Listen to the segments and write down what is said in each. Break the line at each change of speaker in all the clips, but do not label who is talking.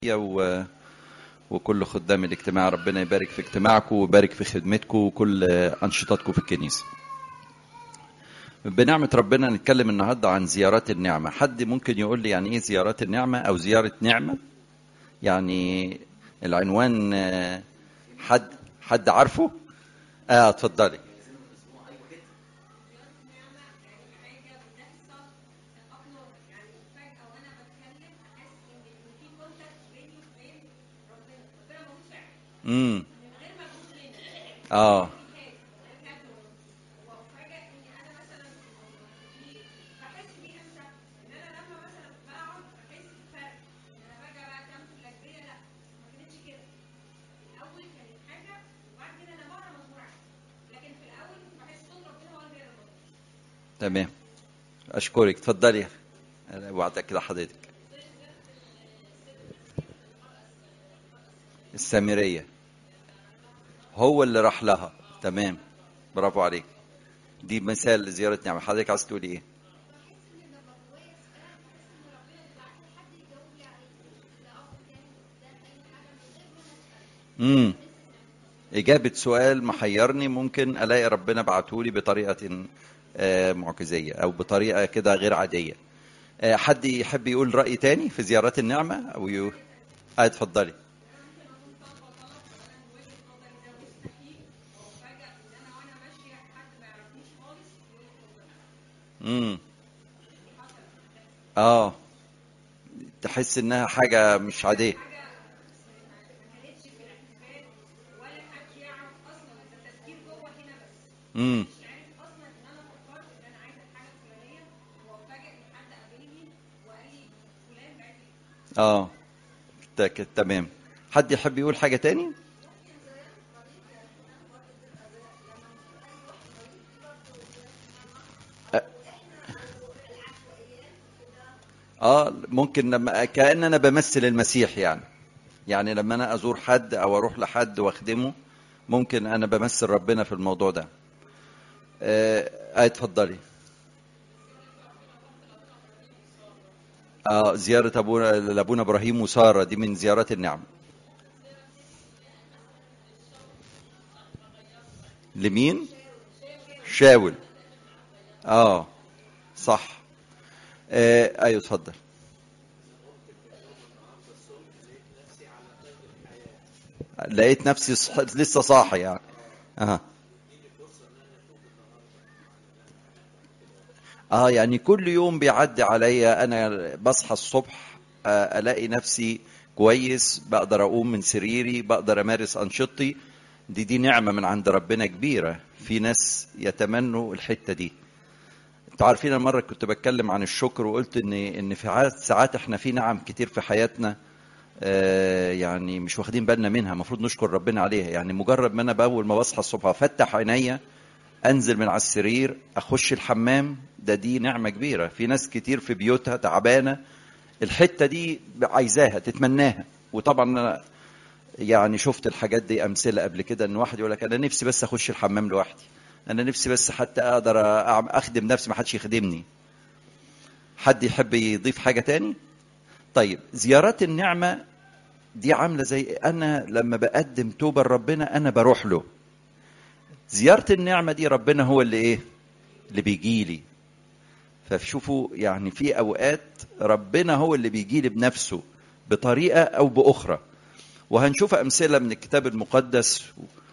و... وكل خدام الاجتماع ربنا يبارك في اجتماعكم ويبارك في خدمتكم وكل أنشطتكم في الكنيسة بنعمة ربنا نتكلم النهاردة عن زيارات النعمة حد ممكن يقول لي يعني ايه زيارات النعمة او زيارة نعمة يعني العنوان آه، حد حد عارفه اه اتفضلي امم اه تمام اشكرك اتفضلي أنا وعدك كده حضرتك السامريه هو اللي راح لها تمام برافو عليك دي مثال لزياره نعمه حضرتك عايز تقولي ايه امم إجابة سؤال محيرني ممكن ألاقي ربنا بعتهولي بطريقة آه، معجزية أو بطريقة كده غير عادية آه، حد يحب يقول رأي تاني في زيارات النعمة أو يو... آه اتفضلي امم اه تحس انها حاجة مش عادية امم اه تك- تمام حد يحب يقول حاجة تاني اه ممكن لما كأن انا بمثل المسيح يعني يعني لما انا ازور حد او اروح لحد واخدمه ممكن انا بمثل ربنا في الموضوع ده اه آه، اتفضلي اه زيارة ابونا لابونا ابراهيم وسارة دي من زيارات النعم لمين شاول اه صح آه ايوه اتفضل لقيت نفسي صح... لسه صاحي يعني اه اه يعني كل يوم بيعدي عليا انا بصحى الصبح آه الاقي نفسي كويس بقدر اقوم من سريري بقدر امارس انشطتي دي دي نعمة من عند ربنا كبيرة في ناس يتمنوا الحتة دي انتوا عارفين أنا مرة كنت بتكلم عن الشكر وقلت ان ان في عاد- ساعات احنا في نعم كتير في حياتنا آه، يعني مش واخدين بالنا منها المفروض نشكر ربنا عليها يعني مجرد ما انا باول ما بصحى الصبح افتح عينيا انزل من على السرير اخش الحمام ده دي نعمه كبيره في ناس كتير في بيوتها تعبانه الحته دي عايزاها تتمناها وطبعا انا يعني شفت الحاجات دي امثله قبل كده ان واحد يقول لك انا نفسي بس اخش الحمام لوحدي انا نفسي بس حتى اقدر أعم- اخدم نفسي ما حدش يخدمني حد يحب يضيف حاجه تاني طيب زيارات النعمه دي عامله زي انا لما بقدم توبه لربنا انا بروح له زياره النعمه دي ربنا هو اللي ايه اللي بيجي لي فشوفوا يعني في اوقات ربنا هو اللي بيجي لي بنفسه بطريقه او باخرى وهنشوف امثله من الكتاب المقدس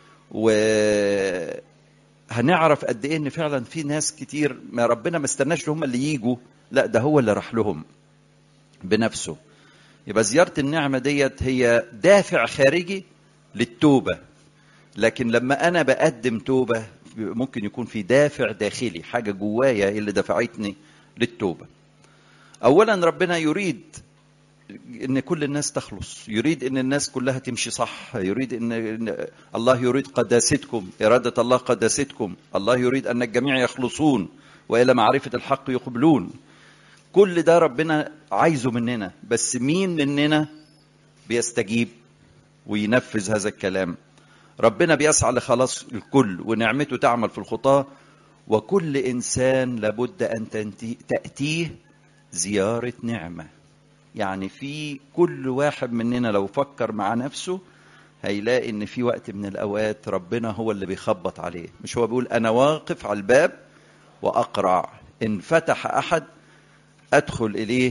وهنعرف قد ايه ان فعلا في ناس كتير ما ربنا ما استناش هم اللي يجوا لا ده هو اللي راح لهم بنفسه يبقى زياره النعمه ديت هي دافع خارجي للتوبه لكن لما انا بقدم توبه ممكن يكون في دافع داخلي حاجه جوايا اللي دفعتني للتوبه اولا ربنا يريد ان كل الناس تخلص يريد ان الناس كلها تمشي صح يريد ان إن الله يريد قداستكم اراده الله قداستكم الله يريد ان الجميع يخلصون والى معرفه الحق يقبلون كل ده ربنا عايزه مننا بس مين مننا بيستجيب وينفذ هذا الكلام ربنا بيسعى لخلاص الكل ونعمته تعمل في الخطاه وكل انسان لابد ان تنتي- تاتيه زياره نعمه يعني في كل واحد مننا لو فكر مع نفسه هيلاقي ان في وقت من الاوقات ربنا هو اللي بيخبط عليه مش هو بيقول انا واقف على الباب واقرع ان فتح احد ادخل اليه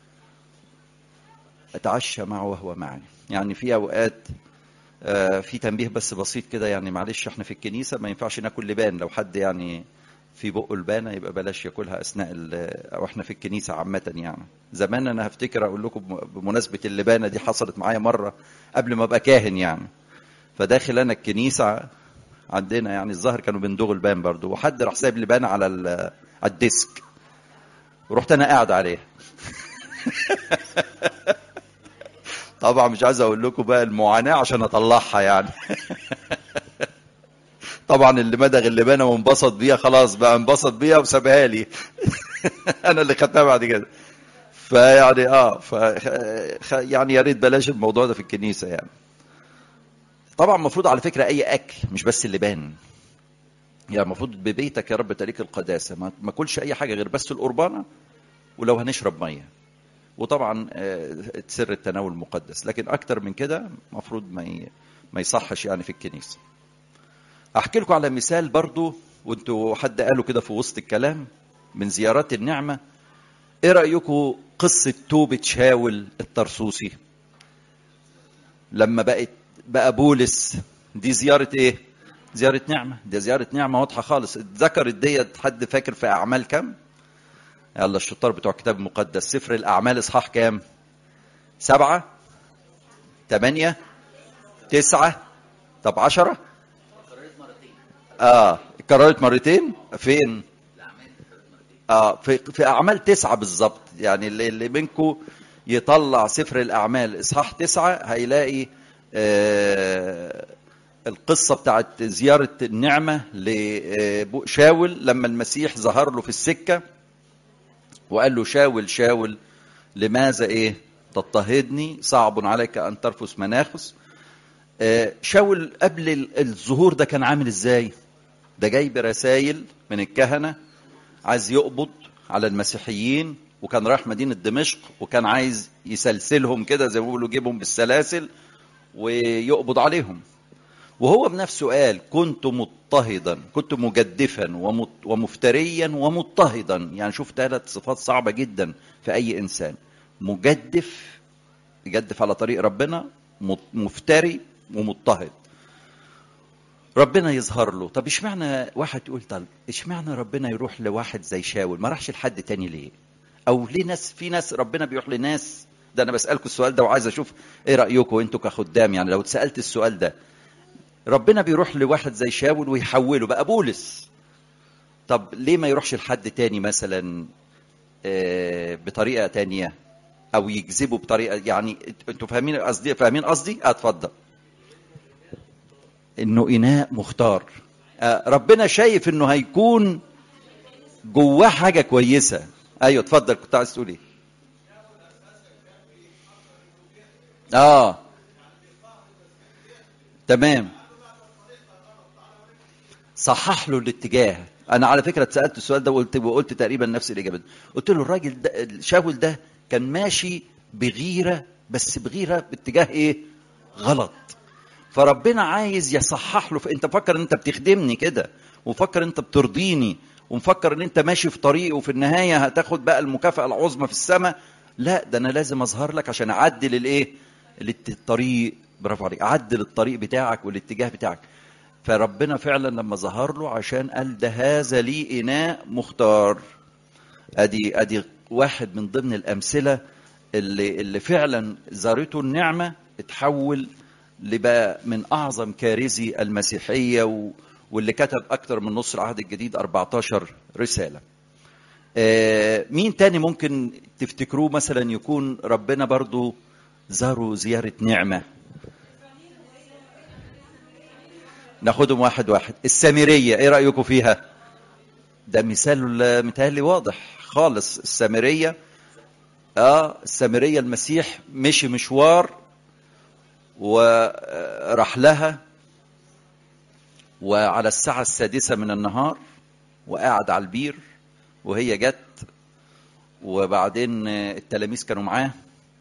اتعشى معه وهو معي يعني في اوقات آه، في تنبيه بس بسيط كده يعني معلش احنا في الكنيسه ما ينفعش ناكل لبان لو حد يعني في بقه لبانه يبقى بلاش ياكلها اثناء ال- او احنا في الكنيسه عامه يعني زمان انا هفتكر اقول لكم بمناسبه اللبانه دي حصلت معايا مره قبل ما ابقى كاهن يعني فداخل انا الكنيسه عندنا يعني الظاهر كانوا بندوغ البان برضو وحد راح سايب لبانه على ال- على الديسك ورحت انا قاعد عليها طبعا مش عايز اقول لكم بقى المعاناه عشان اطلعها يعني طبعا اللي مدغ اللبانه وانبسط بيها خلاص بقى انبسط بيها وسابها لي انا اللي خدتها بعد كده فيعني اه ف خ- يعني يا ريت بلاش الموضوع ده في الكنيسه يعني طبعا المفروض على فكره اي اكل مش بس اللبان يعني المفروض ببيتك يا رب تليك القداسه ما ما كلش اي حاجه غير بس القربانه ولو هنشرب ميه وطبعا آه، سر التناول مقدس لكن اكتر من كده المفروض ما ي- ما يصحش يعني في الكنيسه احكي لكم على مثال برضو وانتوا حد قاله كده في وسط الكلام من زيارات النعمه ايه رايكم قصه توبه شاول الطرسوسي لما بقت بقى بولس دي زياره ايه زياره نعمه دي زياره نعمه واضحه خالص اتذكرت ديت حد فاكر في اعمال كام يلا الشطار بتوع الكتاب المقدس سفر الأعمال إصحاح كام؟ سبعة؟ ثمانية؟ تسعة؟ طب عشرة؟ آه اتكررت مرتين؟ فين؟ آه في, في أعمال تسعة بالظبط يعني اللي, اللي منكم يطلع سفر الأعمال إصحاح تسعة هيلاقي آه القصة بتاعت زيارة النعمة لشاول لما المسيح ظهر له في السكة وقال له شاول شاول لماذا ايه تضطهدني صعب عليك ان ترفس مناخس آه، شاول قبل ال- الظهور ده كان عامل ازاي ده جاي برسائل من الكهنة عايز يقبض على المسيحيين وكان رايح مدينة دمشق وكان عايز يسلسلهم كده زي ما بيقولوا يجيبهم بالسلاسل ويقبض عليهم وهو بنفسه قال كنت مضطهدا كنت مجدفا ومت- ومفتريا ومضطهدا يعني شوف ثلاث صفات صعبة جدا في أي إنسان مجدف يجدف على طريق ربنا مت- مفتري ومضطهد ربنا يظهر له طب اشمعنى واحد يقول طب اشمعنى ربنا يروح لواحد زي شاول ما راحش لحد تاني ليه او ليه ناس في ناس ربنا بيروح لناس ده انا بسالكم السؤال ده وعايز اشوف ايه رايكم انتوا كخدام يعني لو اتسالت السؤال ده ربنا بيروح لواحد زي شاول ويحوله بقى بولس طب ليه ما يروحش لحد تاني مثلا آه، بطريقه تانية او يجذبه بطريقه يعني انتوا فاهمين قصدي فاهمين قصدي آه، اتفضل انه اناء مختار آه، ربنا شايف انه هيكون جواه حاجه كويسه ايوه اتفضل كنت عايز تقول ايه اه تمام صحح له الاتجاه انا على فكره اتسالت السؤال ده وقلت وقلت تقريبا نفس الاجابه دي. قلت له الراجل ده شاول ده كان ماشي بغيره بس بغيره باتجاه ايه غلط فربنا عايز يصحح له انت فكر ان انت بتخدمني كده وفكر انت بترضيني ومفكر ان انت ماشي في طريق وفي النهايه هتاخد بقى المكافاه العظمى في السماء لا ده انا لازم اظهر لك عشان اعدل الايه الات- الطريق برافو عليك اعدل الطريق بتاعك والاتجاه بتاعك فربنا فعلا لما ظهر له عشان قال ده هذا لي اناء مختار ادي ادي واحد من ضمن الامثله اللي اللي فعلا زارته النعمه اتحول لبقى من اعظم كارثي المسيحيه و واللي كتب اكتر من نص العهد الجديد 14 رساله. آه، مين تاني ممكن تفتكروه مثلا يكون ربنا برضو زاروا زياره نعمه ناخدهم واحد واحد السامريه ايه رايكم فيها ده مثال متهيألي واضح خالص السامريه اه السامريه المسيح مشي مشوار وراح لها وعلى الساعة السادسة من النهار وقعد على البير وهي جت وبعدين التلاميذ كانوا معاه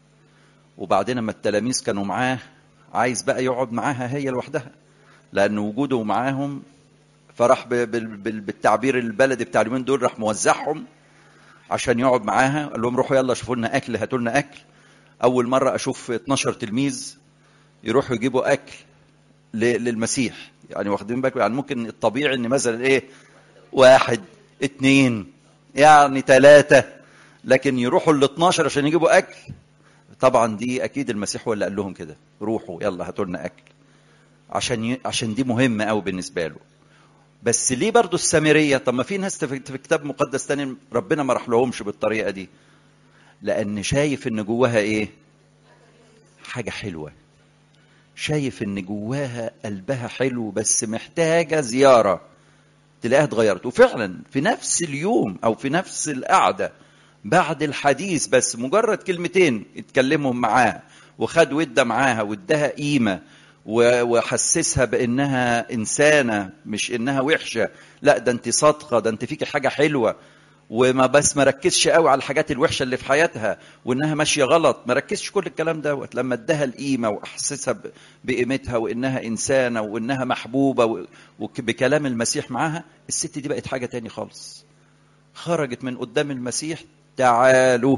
وبعدين لما التلاميذ كانوا معاه عايز بقى يقعد معاها هي لوحدها لان وجوده معاهم فراح ب- بال- بال- بالتعبير البلدي بتاع اليومين دول راح موزعهم عشان يقعد معاها قال لهم روحوا يلا شوفوا لنا اكل هاتوا لنا اكل اول مره اشوف 12 تلميذ يروحوا يجيبوا اكل ل- للمسيح يعني واخدين بالكم يعني ممكن الطبيعي ان مثلا ايه واحد اتنين يعني ثلاثة لكن يروحوا ال 12 عشان يجيبوا اكل طبعا دي اكيد المسيح هو اللي قال لهم كده روحوا يلا هاتوا لنا اكل عشان ي... عشان دي مهمه قوي بالنسبه له بس ليه برضو السامريه طب ما في ناس في في كتاب مقدس تاني ربنا ما راح لهمش بالطريقه دي لان شايف ان جواها ايه حاجه حلوه شايف ان جواها قلبها حلو بس محتاجه زياره تلاقيها اتغيرت وفعلا في نفس اليوم او في نفس القعده بعد الحديث بس مجرد كلمتين اتكلمهم معاها وخد ودة معاها واداها قيمة و- وحسسها بانها انسانة مش انها وحشة لا ده انت صادقة ده انت فيكي حاجة حلوة وما بس ما ركزش قوي على الحاجات الوحشة اللي في حياتها وانها ماشية غلط ما ركزش كل الكلام دوت لما اداها القيمة واحسسها ب- بقيمتها وانها انسانة وانها محبوبة وبكلام المسيح معاها الست دي بقت حاجة تاني خالص خرجت من قدام المسيح تعالوا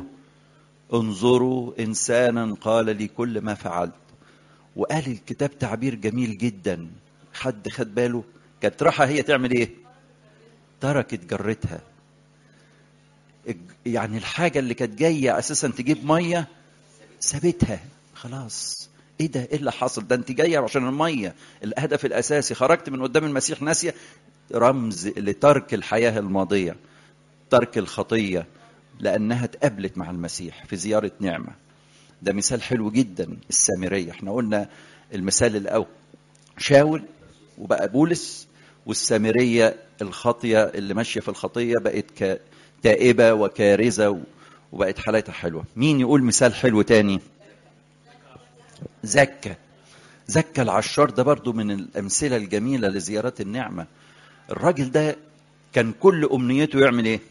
انظروا انسانا قال لي كل ما فعلت وقال الكتاب تعبير جميل جدا حد خد باله كانت رايحه هي تعمل ايه تركت جرتها الج- يعني الحاجه اللي كانت جايه اساسا تجيب ميه سابتها خلاص ايه ده ايه اللي حصل ده انت جايه عشان الميه الهدف الاساسي خرجت من قدام المسيح ناسيه رمز لترك الحياه الماضيه ترك الخطيه لانها اتقابلت مع المسيح في زياره نعمه ده مثال حلو جدا السامريه احنا قلنا المثال الاول شاول وبقى بولس والسامريه الخاطيه اللي ماشيه في الخطيه بقت ك- تائبه وكارزه و- وبقت حالتها حلوه مين يقول مثال حلو تاني زكا زكا العشار ده برضو من الامثله الجميله لزيارات النعمه الراجل ده كان كل امنيته يعمل ايه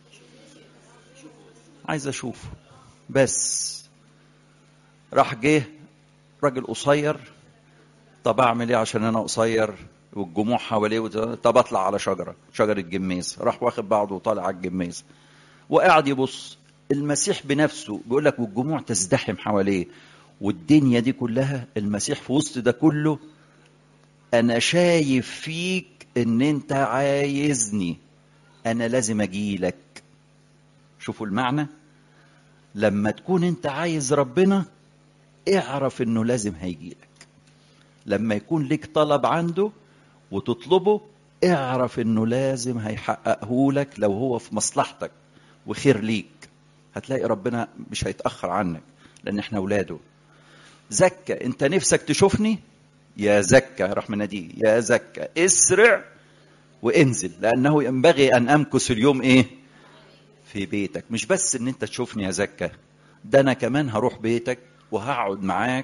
عايز اشوفه بس راح جه راجل قصير طب اعمل ايه عشان انا قصير والجموع حواليه وت- طب اطلع على شجره شجره جميز راح واخد بعضه وطالع على الجميز وقاعد يبص المسيح بنفسه بيقول لك والجموع تزدحم حواليه والدنيا دي كلها المسيح في وسط ده كله انا شايف فيك ان انت عايزني انا لازم اجيلك شوفوا المعنى لما تكون انت عايز ربنا اعرف انه لازم هيجيلك لما يكون لك طلب عنده وتطلبه اعرف انه لازم هيحققه لك لو هو في مصلحتك وخير ليك هتلاقي ربنا مش هيتأخر عنك لان احنا اولاده زكى انت نفسك تشوفني يا زكى راح مناديه يا زكى اسرع وانزل لانه ينبغي ان امكث اليوم ايه في بيتك مش بس ان انت تشوفني يا زكى ده انا كمان هروح بيتك وهقعد معاك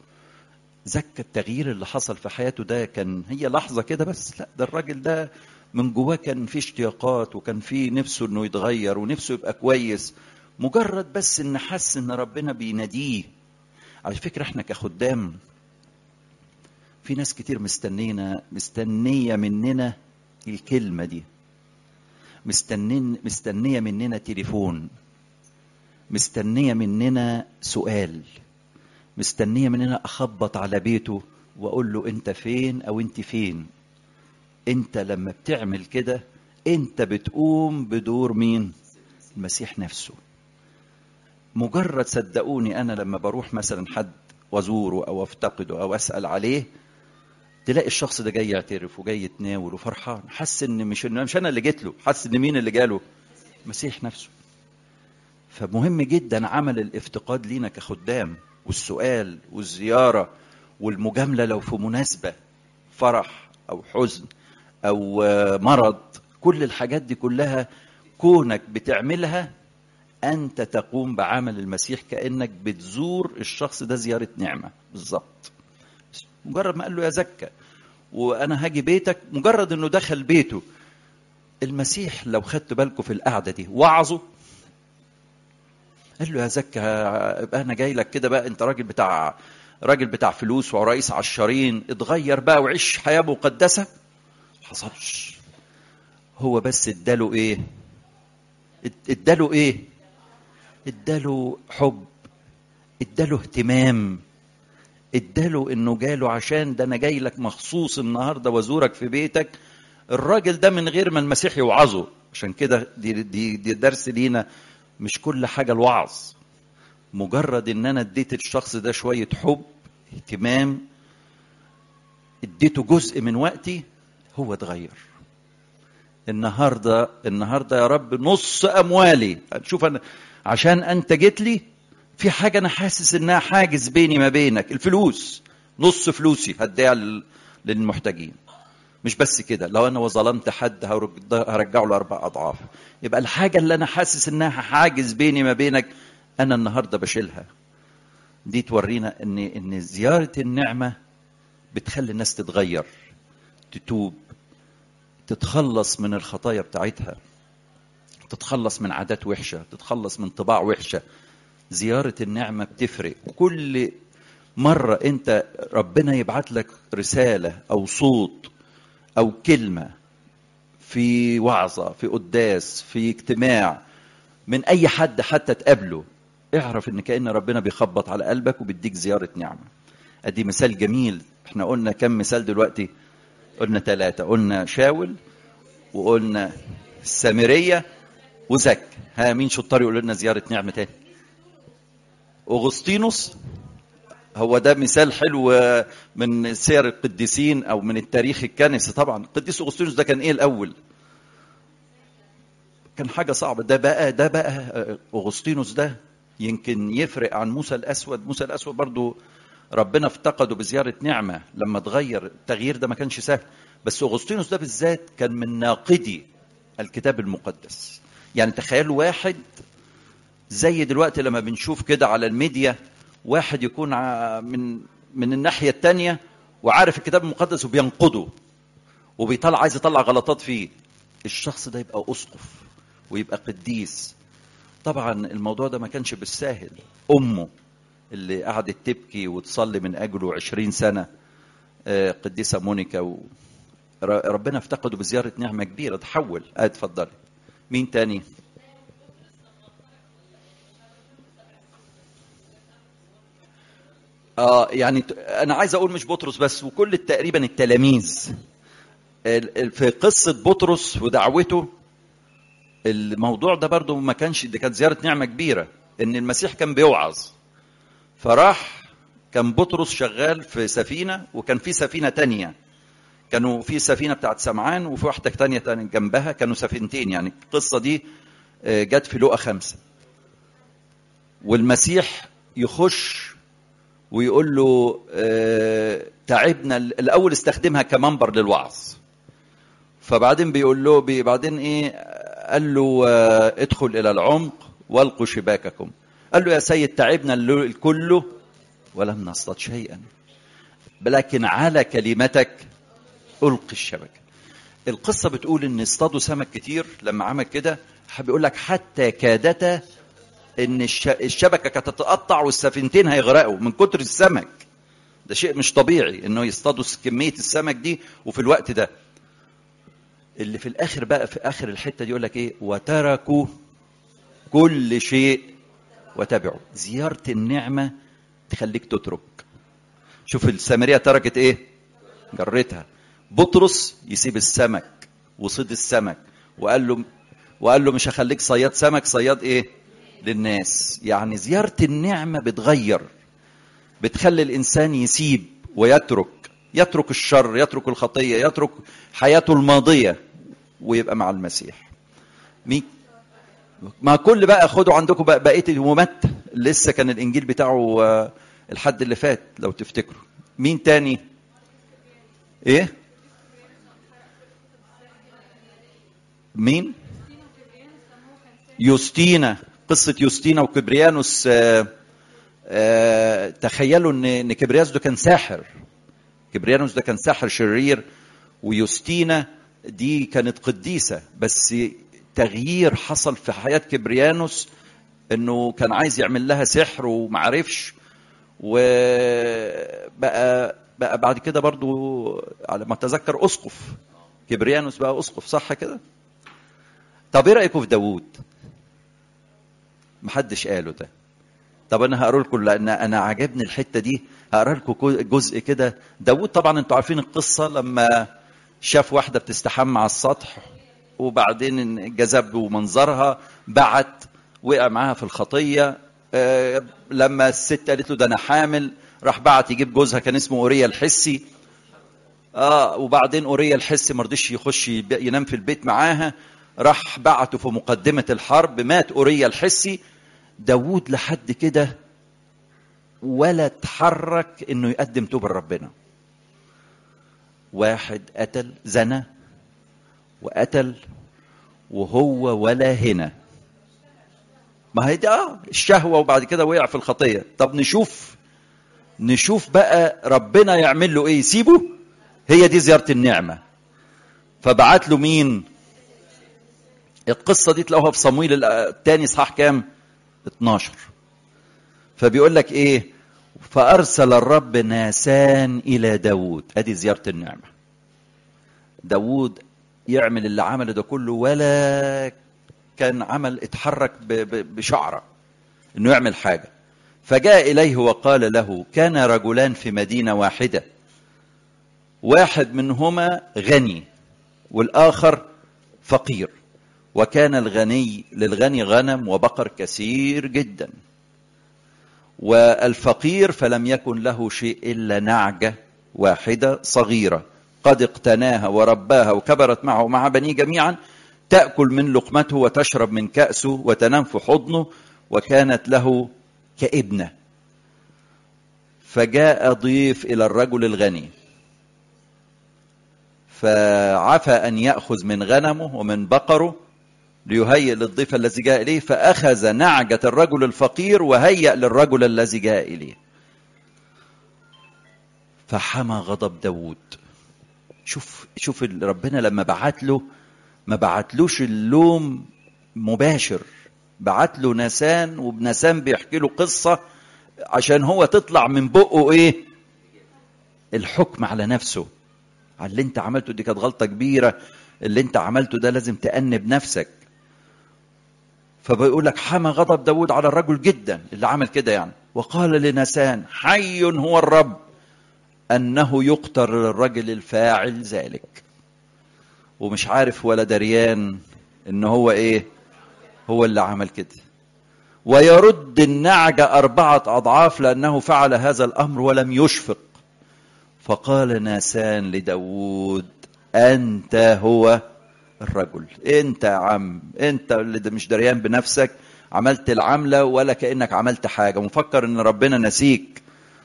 زكى التغيير اللي حصل في حياته ده كان هي لحظة كده بس لا ده الراجل ده من جواه كان فيه اشتياقات وكان فيه نفسه انه يتغير ونفسه يبقى كويس مجرد بس ان حس ان ربنا بيناديه على فكرة احنا كخدام في ناس كتير مستنينا مستنية مننا الكلمة دي مستنين مستنية مننا تليفون مستنية مننا سؤال مستنية مننا أخبط على بيته وأقول له أنت فين أو أنت فين أنت لما بتعمل كده أنت بتقوم بدور مين المسيح نفسه مجرد صدقوني أنا لما بروح مثلا حد وازوره أو أفتقده أو أسأل عليه تلاقي الشخص ده جاي يعترف وجاي يتناول وفرحان حس ان مش إن مش انا اللي جيت له حس ان مين اللي جاله المسيح نفسه فمهم جدا عمل الافتقاد لينا كخدام والسؤال والزياره والمجامله لو في مناسبه فرح او حزن او آه، مرض كل الحاجات دي كلها كونك بتعملها انت تقوم بعمل المسيح كانك بتزور الشخص ده زياره نعمه بالظبط مجرد ما قال له يا زكى وانا هاجي بيتك مجرد انه دخل بيته المسيح لو خدت بالكم في القعده دي وعظه قال له يا زكا يبقى انا جاي لك كده بقى انت راجل بتاع راجل بتاع فلوس ورئيس عشارين اتغير بقى وعيش حياه مقدسه حصلش هو بس اداله ايه اداله ايه اداله حب اداله اهتمام اداله انه جاله عشان ده انا جاي لك مخصوص النهارده وازورك في بيتك الراجل ده من غير ما المسيح يوعظه عشان كده دي, دي, دي درس لينا مش كل حاجه الوعظ مجرد ان انا اديت الشخص ده شويه حب اهتمام اديته جزء من وقتي هو اتغير النهارده النهارده يا رب نص اموالي شوف انا عشان انت جيت لي في حاجه انا حاسس انها حاجز بيني ما بينك الفلوس نص فلوسي هديها للمحتاجين مش بس كده لو انا وظلمت حد هرجعه له اربع اضعاف يبقى الحاجه اللي انا حاسس انها حاجز بيني ما بينك انا النهارده بشيلها دي تورينا ان ان زياره النعمه بتخلي الناس تتغير تتوب تتخلص من الخطايا بتاعتها تتخلص من عادات وحشه تتخلص من طباع وحشه زياره النعمه بتفرق كل مره انت ربنا يبعت لك رساله او صوت او كلمه في وعظه في قداس في اجتماع من اي حد حتى تقابله اعرف ان كان ربنا بيخبط على قلبك وبيديك زياره نعمه ادي مثال جميل احنا قلنا كم مثال دلوقتي قلنا ثلاثه قلنا شاول وقلنا السامريه وزك ها مين شطار يقول لنا زياره نعمه تاني اغسطينوس هو ده مثال حلو من سير القديسين او من التاريخ الكنسي طبعا القديس اغسطينوس ده كان ايه الاول كان حاجه صعبه ده بقى ده بقى اغسطينوس ده يمكن يفرق عن موسى الاسود موسى الاسود برضو ربنا افتقده بزياره نعمه لما اتغير التغيير ده ما كانش سهل بس اغسطينوس ده بالذات كان من ناقدي الكتاب المقدس يعني تخيلوا واحد زي دلوقتي لما بنشوف كده على الميديا واحد يكون من من الناحيه الثانيه وعارف الكتاب المقدس وبينقده وبيطلع عايز يطلع غلطات فيه الشخص ده يبقى اسقف ويبقى قديس طبعا الموضوع ده ما كانش بالساهل امه اللي قعدت تبكي وتصلي من اجله عشرين سنه قديسه مونيكا و... ربنا افتقده بزياره نعمه كبيره تحول اتفضلي مين تاني اه يعني انا عايز اقول مش بطرس بس وكل تقريبا التلاميذ في قصه بطرس ودعوته الموضوع ده برضو ما كانش دي كانت زياره نعمه كبيره ان المسيح كان بيوعظ فراح كان بطرس شغال في سفينه وكان في سفينه تانية كانوا في سفينه بتاعت سمعان وفي واحده تانية تانية جنبها كانوا سفينتين يعني القصه دي جت في لقا خمسه والمسيح يخش ويقول له اه تعبنا الاول استخدمها كمنبر للوعظ فبعدين بيقول له بي بعدين ايه قال له اه ادخل الى العمق والقوا شباككم قال له يا سيد تعبنا الكل ولم نصطاد شيئا لكن على كلمتك القي الشبكه القصه بتقول ان اصطادوا سمك كتير لما عمل كده بيقول لك حتى كادتا ان الشبكه كانت تتقطع والسفينتين هيغرقوا من كتر السمك ده شيء مش طبيعي انه يصطادوا كميه السمك دي وفي الوقت ده اللي في الاخر بقى في اخر الحته دي يقول لك ايه وتركوا كل شيء وتبعوا زياره النعمه تخليك تترك شوف السامريه تركت ايه جرتها بطرس يسيب السمك وصيد السمك وقال له وقال له مش هخليك صياد سمك صياد ايه للناس يعني زيارة النعمة بتغير بتخلي الإنسان يسيب ويترك يترك الشر يترك الخطية يترك حياته الماضية ويبقى مع المسيح مين ما كل بقى خدوا عندكم بقى بقيه الهمومات لسه كان الانجيل بتاعه الحد اللي فات لو تفتكروا مين تاني ايه مين يوستينا قصة يوستينا وكبريانوس آآ آآ تخيلوا ان ان كبريانوس ده كان ساحر كبريانوس ده كان ساحر شرير ويوستينا دي كانت قديسة بس تغيير حصل في حياة كبريانوس انه كان عايز يعمل لها سحر ومعرفش وبقى بقى بعد كده برضو على ما اتذكر اسقف كبريانوس بقى اسقف صح كده طب ايه رايكم في داوود محدش قاله ده طب انا هقرا لكم لان انا عجبني الحته دي هقرا لكم جزء كده داوود طبعا انتوا عارفين القصه لما شاف واحده بتستحمى على السطح وبعدين جذب منظرها بعت وقع معاها في الخطيه آه لما الست قالت له ده انا حامل راح بعت يجيب جوزها كان اسمه اوريا الحسي اه وبعدين اوريا الحسي ما رضيش يخش ينام في البيت معاها راح بعته في مقدمه الحرب مات اوريا الحسي داوود لحد كده ولا اتحرك انه يقدم توبه لربنا واحد قتل زنى وقتل وهو ولا هنا ما هي ده الشهوه وبعد كده وقع في الخطيه طب نشوف نشوف بقى ربنا يعمل له ايه يسيبه هي دي زياره النعمه فبعت له مين القصه دي تلاقوها في صمويل الثاني اصحاح كام 12 فبيقول لك ايه فارسل الرب ناسان الى داوود ادي زياره النعمه داوود يعمل اللي عمله ده كله ولا كان عمل اتحرك بشعره انه يعمل حاجه فجاء اليه وقال له كان رجلان في مدينه واحده واحد منهما غني والاخر فقير وكان الغني للغني غنم وبقر كثير جدا والفقير فلم يكن له شيء الا نعجه واحده صغيره قد اقتناها ورباها وكبرت معه ومع بنيه جميعا تاكل من لقمته وتشرب من كاسه وتنام في حضنه وكانت له كابنه فجاء ضيف الى الرجل الغني فعفى ان ياخذ من غنمه ومن بقره ليهيئ للضيف الذي جاء اليه فاخذ نعجه الرجل الفقير وهيأ للرجل الذي جاء اليه فحمى غضب داوود شوف شوف ربنا لما بعت له ما بعتلوش اللوم مباشر بعت له نسان وبنسان بيحكي له قصة عشان هو تطلع من بقه ايه الحكم على نفسه على اللي انت عملته دي كانت غلطة كبيرة اللي انت عملته ده لازم تأنب نفسك فبيقول لك حمى غضب داود على الرجل جدا اللي عمل كده يعني وقال لنسان حي هو الرب أنه يقتر الرجل الفاعل ذلك ومش عارف ولا دريان ان هو ايه هو اللي عمل كده ويرد النعجة أربعة أضعاف لأنه فعل هذا الأمر ولم يشفق فقال ناسان لداود أنت هو الرجل أنت يا عم أنت اللي مش دريان بنفسك عملت العملة ولا كأنك عملت حاجة مفكر أن ربنا نسيك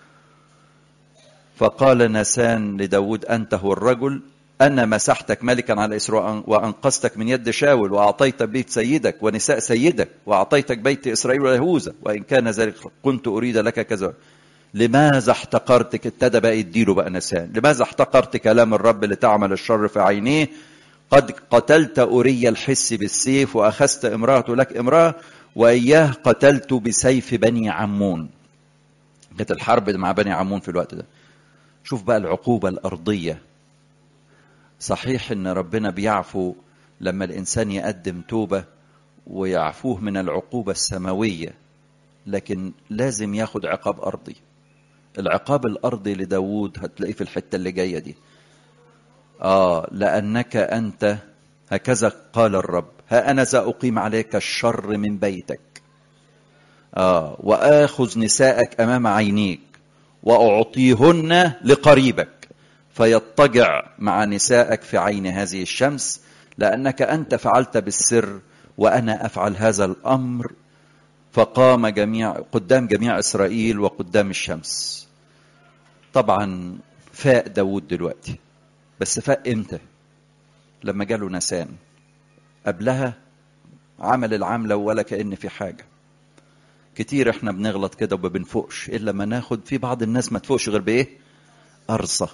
فقال ناسان لداود أنت هو الرجل أنا مسحتك ملكا على إسراء وأنقذتك من يد شاول وأعطيت بيت سيدك ونساء سيدك وأعطيتك بيت إسرائيل ويهوذا وإن كان ذلك كنت أريد لك كذا لماذا احتقرتك ابتدى بقى يديله بقى نسان لماذا احتقرت كلام الرب لتعمل الشر في عينيه قد قتلت أوري الحس بالسيف وأخذت امرأته لك امرأة وإياه قتلت بسيف بني عمون كانت الحرب مع بني عمون في الوقت ده شوف بقى العقوبة الأرضية صحيح ان ربنا بيعفو لما الانسان يقدم توبه ويعفوه من العقوبه السماويه لكن لازم ياخد عقاب ارضي العقاب الارضي لداود هتلاقيه في الحته اللي جايه دي اه لانك انت هكذا قال الرب ها انا ذا اقيم عليك الشر من بيتك اه واخذ نساءك امام عينيك واعطيهن لقريبك فيضطجع مع نسائك في عين هذه الشمس لانك انت فعلت بالسر وانا افعل هذا الامر فقام جميع قدام جميع اسرائيل وقدام الشمس طبعا فاق داود دلوقتي بس فاق امتى لما جاله نسان قبلها عمل العملة ولا كأن في حاجة كتير احنا بنغلط كده وما بنفوقش الا ما ناخد في بعض الناس ما تفوقش غير بايه قرصه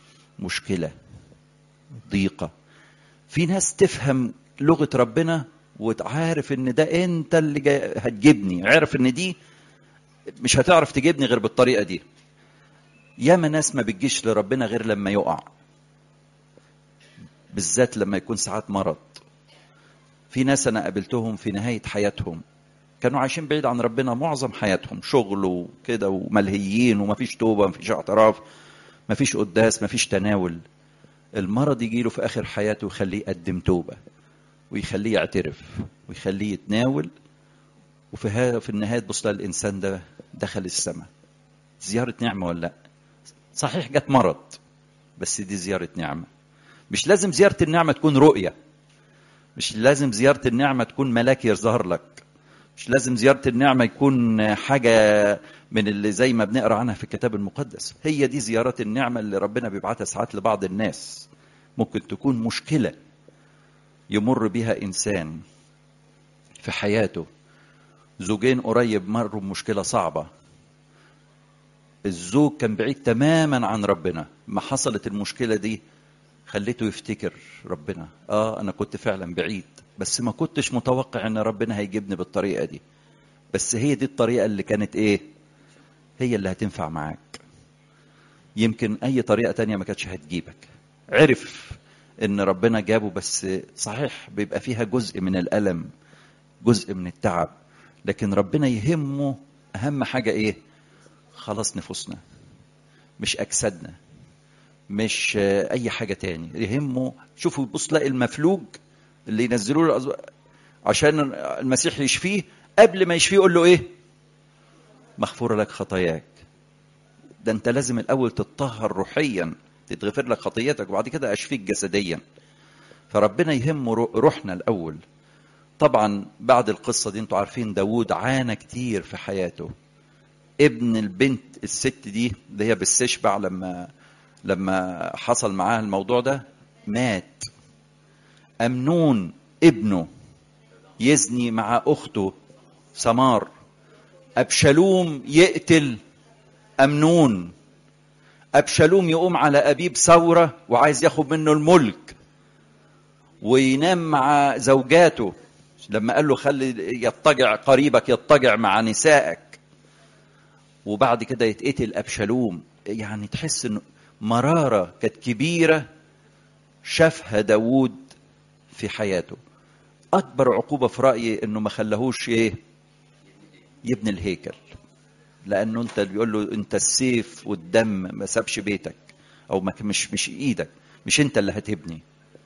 مشكلة ضيقة في ناس تفهم لغة ربنا وعارف ان ده انت اللي جاي هتجيبني عارف ان دي مش هتعرف تجيبني غير بالطريقه دي ياما ناس ما بتجيش لربنا غير لما يقع بالذات لما يكون ساعات مرض في ناس انا قابلتهم في نهايه حياتهم كانوا عايشين بعيد عن ربنا معظم حياتهم شغل وكده وملهيين ومفيش توبه مفيش اعتراف مفيش قداس مفيش تناول المرض يجي له في اخر حياته ويخليه يقدم توبه ويخليه يعترف ويخليه يتناول وفي ها في النهايه تبص الانسان ده دخل السماء زياره نعمه ولا لا صحيح جت مرض بس دي زياره نعمه مش لازم زياره النعمه تكون رؤيه مش لازم زياره النعمه تكون ملاك يظهر لك مش لازم زياره النعمه يكون حاجه من اللي زي ما بنقرا عنها في الكتاب المقدس هي دي زيارات النعمه اللي ربنا بيبعتها ساعات لبعض الناس ممكن تكون مشكله يمر بها انسان في حياته زوجين قريب مروا بمشكله صعبه الزوج كان بعيد تماما عن ربنا ما حصلت المشكله دي خليته يفتكر ربنا اه انا كنت فعلا بعيد بس ما كنتش متوقع ان ربنا هيجيبني بالطريقه دي بس هي دي الطريقه اللي كانت ايه هي اللي هتنفع معاك يمكن اي طريقه تانية ما كانتش هتجيبك عرف ان ربنا جابه بس صحيح بيبقى فيها جزء من الالم جزء من التعب لكن ربنا يهمه اهم حاجه ايه خلاص نفوسنا مش اجسادنا مش اي حاجه تاني يهمه شوفوا يبص لاقي المفلوج اللي ينزلوا له الأزواج عشان المسيح يشفيه قبل ما يشفيه يقول له ايه مغفوره لك خطاياك ده انت لازم الاول تتطهر روحيا تتغفر لك خطيتك وبعد كده اشفيك جسديا فربنا يهمه روحنا الاول طبعا بعد القصة دي انتوا عارفين داوود عانى كتير في حياته ابن البنت الست دي اللي هي بالسشبع لما لما حصل معاها الموضوع ده مات أمنون ابنه يزني مع أخته سمار أبشالوم يقتل أمنون أبشالوم يقوم على أبيه بثورة وعايز ياخد منه الملك وينام مع زوجاته لما قال له خلي يضطجع قريبك يضطجع مع نسائك وبعد كده يتقتل أبشالوم يعني تحس انه مرارة كانت كبيرة شافها داوود في حياته أكبر عقوبة في رأيي إنه ما خلاهوش إيه يبني الهيكل لأنه أنت بيقول له أنت السيف والدم ما سابش بيتك أو ما مش مش إيدك مش أنت اللي هتبني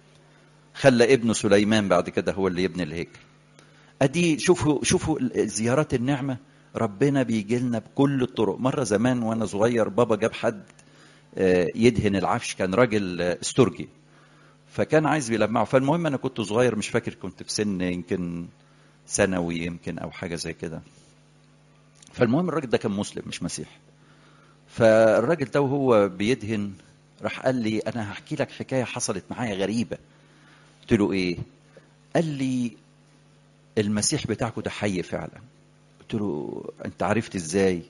خلى ابنه سليمان بعد كده هو اللي يبني الهيكل ادي شوفوا شوفوا زيارات النعمه ربنا بيجي لنا بكل الطرق مره زمان وانا صغير بابا جاب حد يدهن العفش كان راجل استرجي فكان عايز يلمعه فالمهم انا كنت صغير مش فاكر كنت في سن يمكن ثانوي يمكن او حاجه زي كده فالمهم الراجل ده كان مسلم مش مسيح فالراجل ده وهو بيدهن راح قال لي انا هحكي لك حكايه حصلت معايا غريبه قلت له ايه قال لي المسيح بتاعكم ده حي فعلا قلت له انت عرفت ازاي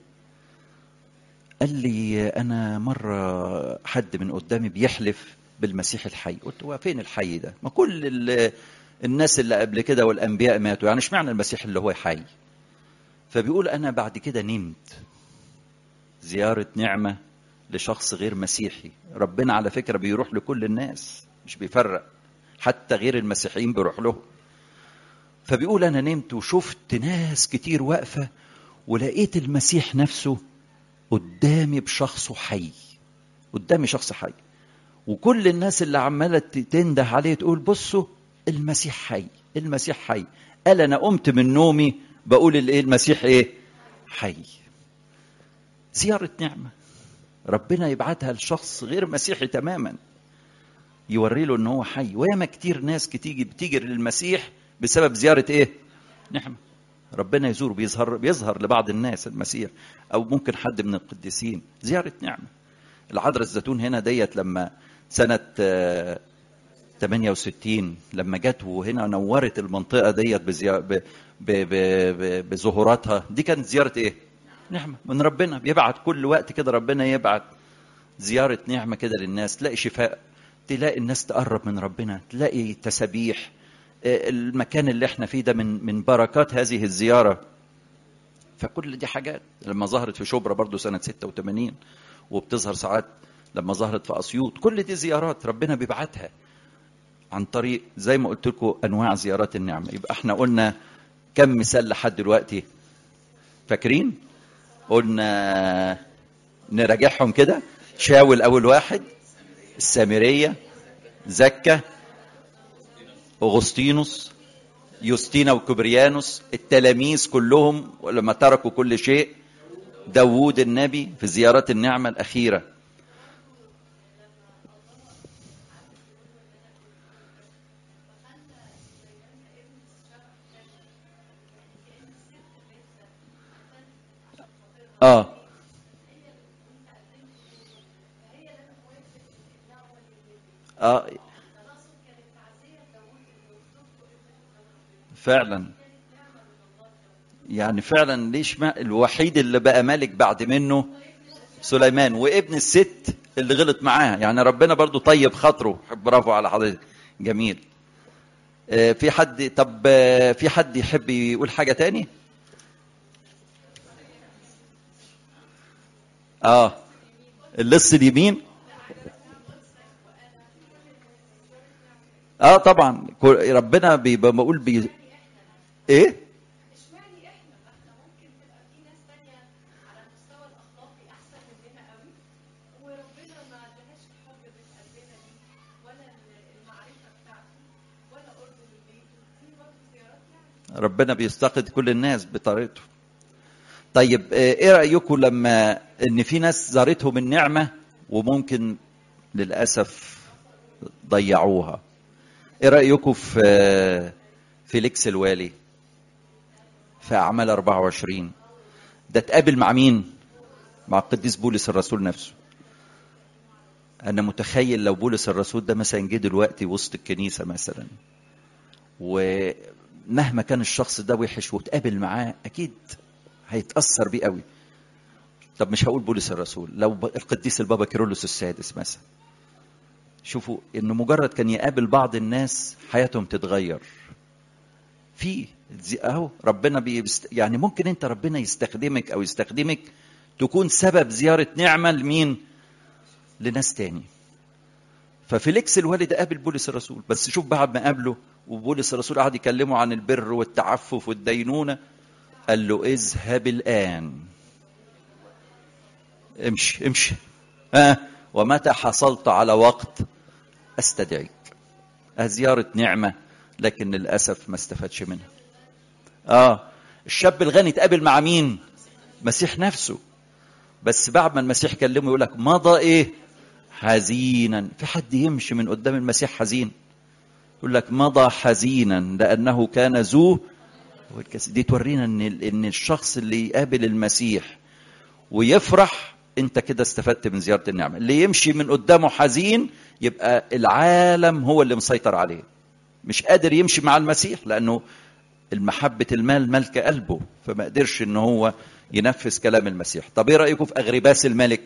قال لي انا مره حد من قدامي بيحلف بالمسيح الحي قلت هو فين الحي ده ما كل الناس اللي قبل كده والانبياء ماتوا يعني اشمعنى المسيح اللي هو حي فبيقول انا بعد كده نمت زياره نعمه لشخص غير مسيحي ربنا على فكره بيروح لكل الناس مش بيفرق حتى غير المسيحيين بيروح له فبيقول انا نمت وشفت ناس كتير واقفه ولقيت المسيح نفسه قدامي بشخصه حي قدامي شخص حي وكل الناس اللي عماله تنده عليه تقول بصوا المسيح حي المسيح حي قال انا قمت من نومي بقول الايه المسيح ايه حي زياره نعمه ربنا يبعتها لشخص غير مسيحي تماما يوري له ان هو حي وياما كتير ناس كتيجي بتيجي للمسيح بسبب زياره ايه نعمه ربنا يزور بيظهر بيظهر لبعض الناس المسيح او ممكن حد من القديسين زياره نعمه العذراء الزيتون هنا ديت لما سنه 68 لما جت وهنا نورت المنطقه ديت بظهوراتها دي كانت زياره ايه نعمه من ربنا بيبعت كل وقت كده ربنا يبعت زياره نعمه كده للناس تلاقي شفاء تلاقي الناس تقرب من ربنا تلاقي تسابيح المكان اللي احنا فيه ده من من بركات هذه الزياره فكل دي حاجات لما ظهرت في شبرا برضو سنه 86 وبتظهر ساعات لما ظهرت في اسيوط كل دي زيارات ربنا بيبعتها عن طريق زي ما قلت لكم انواع زيارات النعمه يبقى احنا قلنا كم مثال لحد دلوقتي فاكرين قلنا نراجعهم كده شاول اول واحد السامريه زكا اغسطينوس يوستينا وكبريانوس التلاميذ كلهم لما تركوا كل شيء داوود النبي في زيارات النعمة الأخيرة آه آه فعلا يعني فعلا ليش ما الوحيد اللي بقى ملك بعد منه سليمان وابن الست اللي غلط معاه يعني ربنا برضو طيب خاطره برافو على حضرتك جميل آه في حد طب آه في حد يحب يقول حاجة تاني اه اللص اليمين اه طبعا ربنا بيبقى بقول بي ايه
اشمعنى احنا ما احنا ممكن تبقى في ناس تانية على المستوى الاخلاقي احسن مننا قوي وربنا ما ادهاش الحب بين قلبنا دي ولا المعرفه بتاعته ولا قرب من بيته دي برضه زيارات يعني
ربنا بيفتقد كل الناس بطريقته طيب ايه رايكم لما ان في ناس زارتهم النعمه وممكن للاسف ضيعوها ايه رايكم في فيليكس الوالي في اعمال 24 ده اتقابل مع مين مع القديس بولس الرسول نفسه انا متخيل لو بولس الرسول ده مثلا جه دلوقتي وسط الكنيسه مثلا ومهما كان الشخص ده وحش واتقابل معاه اكيد هيتاثر بيه قوي طب مش هقول بولس الرسول لو القديس البابا كيرلس السادس مثلا شوفوا انه مجرد كان يقابل بعض الناس حياتهم تتغير في اهو ربنا بيست... يعني ممكن انت ربنا يستخدمك او يستخدمك تكون سبب زياره نعمه لمين لناس تاني ففيليكس الوالد قابل بولس الرسول بس شوف بعد ما قابله وبولس الرسول قعد يكلمه عن البر والتعفف والدينونه قال له اذهب الان امشي امشي ها آه. ومتى حصلت على وقت استدعيك زيارة نعمة لكن للأسف ما استفادش منها اه الشاب الغني اتقابل مع مين مسيح نفسه بس بعد ما المسيح كلمه يقول لك مضى ايه حزينا في حد يمشي من قدام المسيح حزين يقول لك مضى حزينا لأنه كان ذو دي تورينا ان ان الشخص اللي يقابل المسيح ويفرح انت كده استفدت من زياره النعمه اللي يمشي من قدامه حزين يبقى العالم هو اللي مسيطر عليه مش قادر يمشي مع المسيح لانه المحبة المال ملك قلبه فما قدرش ان هو ينفذ كلام المسيح طب ايه رايكم في اغرباس الملك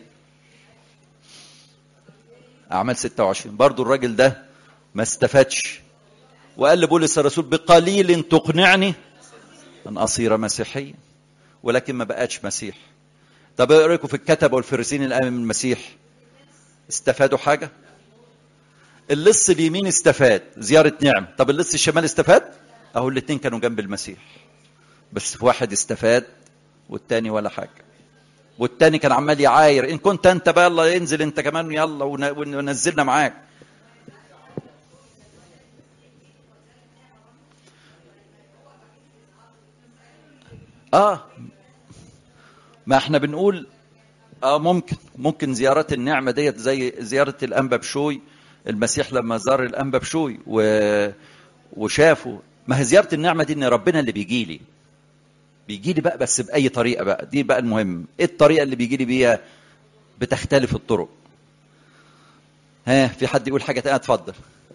اعمال 26 برضو الراجل ده ما استفادش وقال لبولس الرسول بقليل تقنعني ان اصير مسيحيا ولكن ما بقاش مسيح طب ايه رايكم في الكتبه والفريسين اللي امام المسيح استفادوا حاجه اللص اليمين استفاد زياره نعم طب اللص الشمال استفاد اهو الاثنين كانوا جنب المسيح بس واحد استفاد والتاني ولا حاجه والتاني كان عمال يعاير ان كنت انت بقى يلا انزل انت كمان يلا ونزلنا معاك اه ما احنا بنقول اه ممكن ممكن زيارات النعمه ديت زي زياره الانبا بشوي المسيح لما زار الانبا بشوي و... وشافه ما هي زياره النعمه دي ان ربنا اللي بيجي لي بيجي لي بقى بس باي طريقه بقى دي بقى المهم ايه الطريقه اللي بيجي لي بيها بتختلف الطرق ها في حد يقول حاجه تانية اتفضل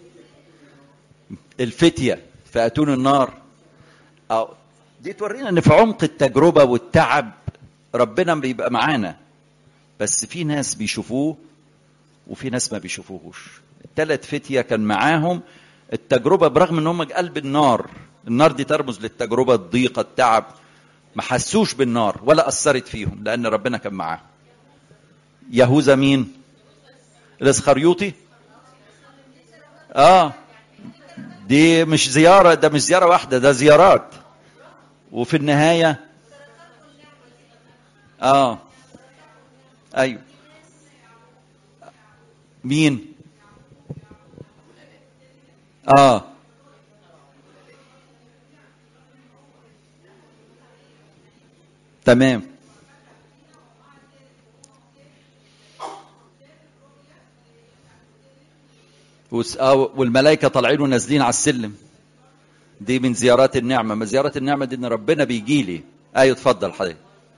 الفتيه فاتون النار أو دي تورينا ان في عمق التجربه والتعب ربنا بيبقى معانا بس في ناس بيشوفوه وفي ناس ما بيشوفوهوش الثلاث فتيه كان معاهم التجربه برغم ان هم قلب النار النار دي ترمز للتجربه الضيقه التعب ما حسوش بالنار ولا اثرت فيهم لان ربنا كان معاهم يهوذا مين الاسخريوطي اه دي مش زياره ده مش زياره واحده ده زيارات وفي النهايه اه ايوه مين اه تمام وس- آه، والملائكه طالعين ونازلين على السلم دي من زيارات النعمه ما زيارات النعمه دي ان ربنا بيجي لي ايوه اتفضل حضرتك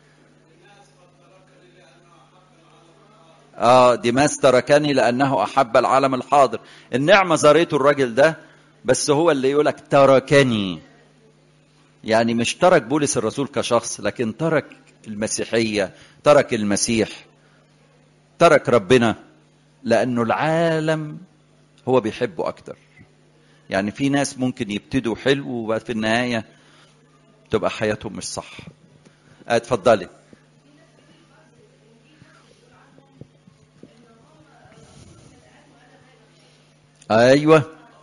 اه ديماس تركني لانه احب العالم الحاضر النعمه زارته الراجل ده بس هو اللي يقولك تركني يعني مش ترك بولس الرسول كشخص لكن ترك المسيحيه ترك المسيح ترك ربنا لانه العالم هو بيحبه اكتر يعني في ناس ممكن يبتدوا حلو وبعد في النهايه تبقى حياتهم مش صح آه، اتفضلي ايوه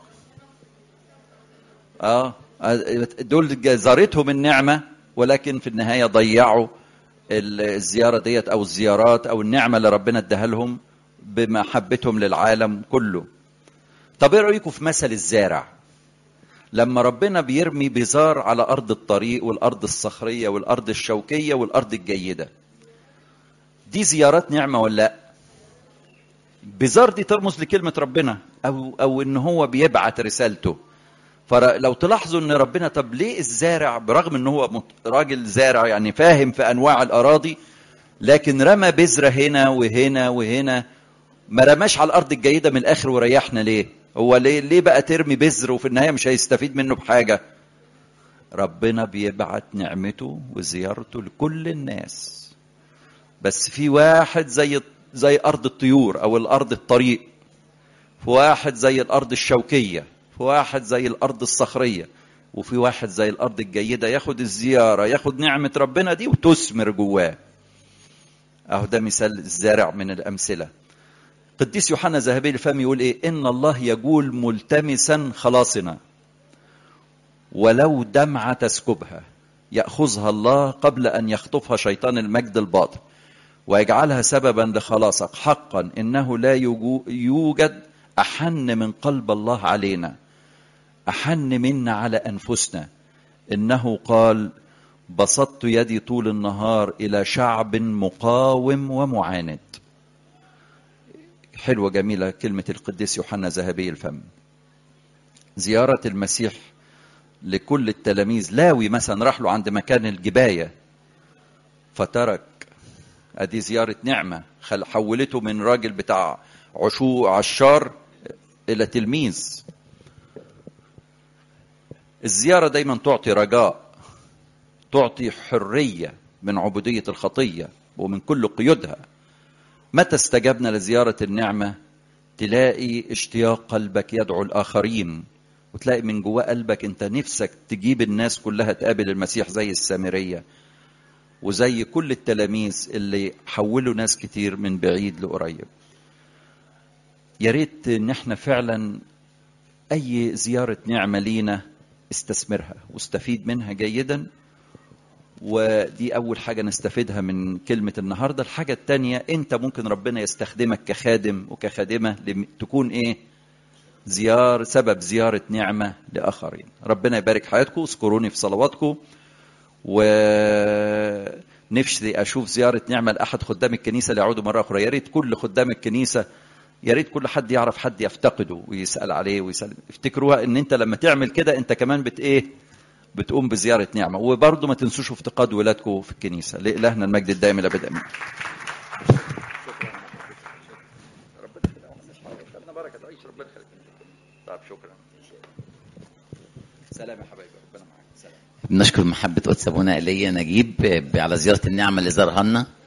اه دول زارتهم النعمه ولكن في النهايه ضيعوا الزياره ديت او الزيارات او النعمه اللي ربنا اداها لهم بمحبتهم للعالم كله طب ايه رايكم في مثل الزارع لما ربنا بيرمي بزار على ارض الطريق والارض الصخريه والارض الشوكيه والارض الجيده دي زيارات نعمه ولا لا بزار دي ترمز لكلمه ربنا او او ان هو بيبعت رسالته فلو تلاحظوا ان ربنا طب ليه الزارع برغم ان هو مت- راجل زارع يعني فاهم في انواع الاراضي لكن رمى بذره هنا وهنا وهنا ما رماش على الارض الجيده من الاخر وريحنا ليه هو ليه ليه بقى ترمي بذر وفي النهايه مش هيستفيد منه بحاجه ربنا بيبعت نعمته وزيارته لكل الناس بس في واحد زي زي ارض الطيور او الارض الطريق في واحد زي الارض الشوكيه في واحد زي الارض الصخريه وفي واحد زي الارض الجيده ياخد الزياره ياخد نعمه ربنا دي وتثمر جواه اهو ده مثال الزارع من الامثله قديس يوحنا ذهبي الفم يقول ايه ان الله يقول ملتمسا خلاصنا ولو دمعة تسكبها يأخذها الله قبل أن يخطفها شيطان المجد الباطل ويجعلها سببا لخلاصك حقا إنه لا يجو- يوجد أحن من قلب الله علينا أحن منا على أنفسنا إنه قال بسطت يدي طول النهار إلى شعب مقاوم ومعاند حلوة جميلة كلمة القديس يوحنا ذهبي الفم زيارة المسيح لكل التلاميذ لاوي مثلا راح له عند مكان الجباية فترك ادي زيارة نعمة خل- حولته من راجل بتاع عشو عشار الى تلميذ الزيارة دايما تعطي رجاء تعطي حرية من عبودية الخطية ومن كل قيودها متى استجبنا لزيارة النعمة تلاقي اشتياق قلبك يدعو الآخرين وتلاقي من جواه قلبك انت نفسك تجيب الناس كلها تقابل المسيح زي السامرية وزي كل التلاميذ اللي حولوا ناس كتير من بعيد لقريب يا ريت ان احنا فعلا اي زيارة نعمة لينا استثمرها واستفيد منها جيدا ودي أول حاجة نستفيدها من كلمة النهاردة الحاجة التانية أنت ممكن ربنا يستخدمك كخادم وكخادمة لم- تكون إيه زيار سبب زيارة نعمة لآخرين ربنا يبارك حياتكم اذكروني في صلواتكم ونفسي أشوف زيارة نعمة لأحد خدام الكنيسة اللي يعودوا مرة أخرى يا ريت كل خدام الكنيسة يا ريت كل حد يعرف حد يفتقده ويسأل عليه ويسأل افتكروها ان انت لما تعمل كده انت كمان بت ايه بتقوم بزيارة نعمة وبرضه ما تنسوش افتقاد ولادكم في الكنيسة لإلهنا المجد الدائم إلى بدء أمين سلام يا حبايبي ربنا معاك سلام
بنشكر محبة قدس أبونا إيليا نجيب على زيارة النعمة اللي زارها لنا